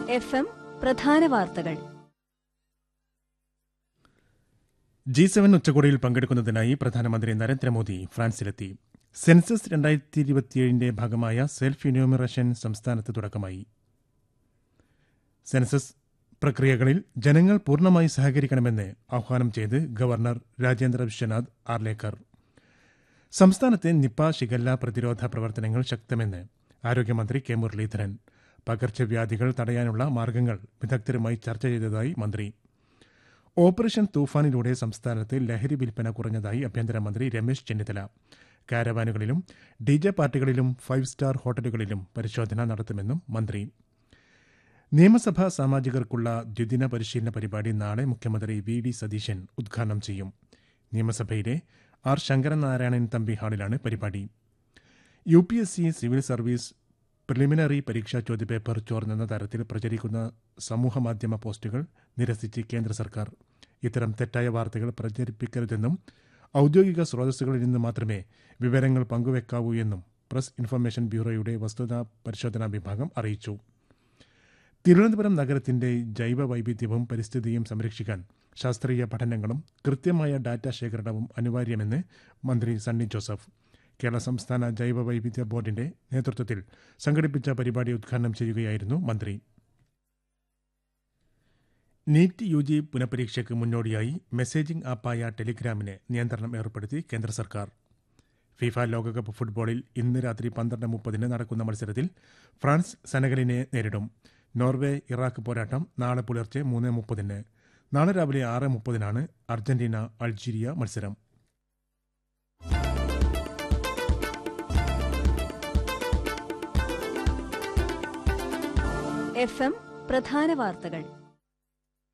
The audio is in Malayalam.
എഫ് എം പ്രധാന വാർത്തകൾ ജി സെവൻ ഉച്ചകോടിയിൽ പങ്കെടുക്കുന്നതിനായി പ്രധാനമന്ത്രി നരേന്ദ്രമോദി ഫ്രാൻസിലെത്തി സെൻസസ് രണ്ടായിരത്തി ഇരുപത്തിയേഴിന്റെ ഭാഗമായ സെൽഫ് ഇന്യൂമറേഷൻ സംസ്ഥാനത്ത് തുടക്കമായി സെൻസസ് പ്രക്രിയകളിൽ ജനങ്ങൾ പൂർണ്ണമായി സഹകരിക്കണമെന്ന് ആഹ്വാനം ചെയ്ത് ഗവർണർ രാജേന്ദ്ര വിശ്വനാഥ് ആർലേക്കർ സംസ്ഥാനത്തെ നിപ്പ ഷിഗല്ല പ്രതിരോധ പ്രവർത്തനങ്ങൾ ശക്തമെന്ന് ആരോഗ്യമന്ത്രി കെ മുരളീധരൻ പകർച്ചവ്യാധികൾ തടയാനുള്ള മാർഗങ്ങൾ വിദഗ്ധരുമായി ചർച്ച ചെയ്തതായി മന്ത്രി ഓപ്പറേഷൻ തൂഫാനിലൂടെ സംസ്ഥാനത്ത് ലഹരി വിൽപ്പന കുറഞ്ഞതായി ആഭ്യന്തരമന്ത്രി രമേശ് ചെന്നിത്തല കാരവാനുകളിലും ഡി ജെ പാർട്ടികളിലും ഫൈവ് സ്റ്റാർ ഹോട്ടലുകളിലും പരിശോധന നടത്തുമെന്നും മന്ത്രി നിയമസഭാ സാമാജികർക്കുള്ള ദ്വിദിന പരിശീലന പരിപാടി നാളെ മുഖ്യമന്ത്രി വി ഡി സതീശൻ ഉദ്ഘാടനം ചെയ്യും നിയമസഭയിലെ ആർ ശങ്കരനാരായണൻ തമ്പി ഹാളിലാണ് പരിപാടി U P S C civil service preliminary പരീക്ഷാ ചോദ്യപേപ്പർ ചോർന്നെന്ന തരത്തിൽ പ്രചരിക്കുന്ന സമൂഹമാധ്യമ പോസ്റ്റുകൾ നിരസിച്ച് കേന്ദ്ര സർക്കാർ ഇത്തരം തെറ്റായ വാർത്തകൾ പ്രചരിപ്പിക്കരുതെന്നും ഔദ്യോഗിക സ്രോതസ്സുകളിൽ നിന്ന് മാത്രമേ വിവരങ്ങൾ പങ്കുവെക്കാവൂ എന്നും പ്രസ് ഇൻഫർമേഷൻ ബ്യൂറോയുടെ വസ്തുതാ പരിശോധനാ വിഭാഗം അറിയിച്ചു തിരുവനന്തപുരം നഗരത്തിന്റെ ജൈവ വൈവിധ്യവും പരിസ്ഥിതിയും സംരക്ഷിക്കാൻ ശാസ്ത്രീയ പഠനങ്ങളും കൃത്യമായ ഡാറ്റ ശേഖരണവും അനിവാര്യമെന്ന് മന്ത്രി സണ്ണി ജോസഫ് കേരള സംസ്ഥാന ജൈവ വൈവിധ്യ ബോർഡിന്റെ നേതൃത്വത്തിൽ സംഘടിപ്പിച്ച പരിപാടി ഉദ്ഘാടനം ചെയ്യുകയായിരുന്നു മന്ത്രി നീറ്റ് യു ജി പുനഃപരീക്ഷയ്ക്ക് മുന്നോടിയായി മെസ്സേജിംഗ് ആപ്പായ ടെലിഗ്രാമിന് നിയന്ത്രണം ഏർപ്പെടുത്തി കേന്ദ്ര സർക്കാർ ഫിഫ ലോകകപ്പ് ഫുട്ബോളിൽ ഇന്ന് രാത്രി പന്ത്രണ്ട് മുപ്പതിന് നടക്കുന്ന മത്സരത്തിൽ ഫ്രാൻസ് സെനഗലിനെ നേരിടും നോർവേ ഇറാഖ് പോരാട്ടം നാളെ പുലർച്ചെ മൂന്ന് മുപ്പതിന് നാളെ രാവിലെ ആറ് മുപ്പതിനാണ് അർജന്റീന അൾജീരിയ മത്സരം എഫ് എം പ്രധാന വാർത്തകൾ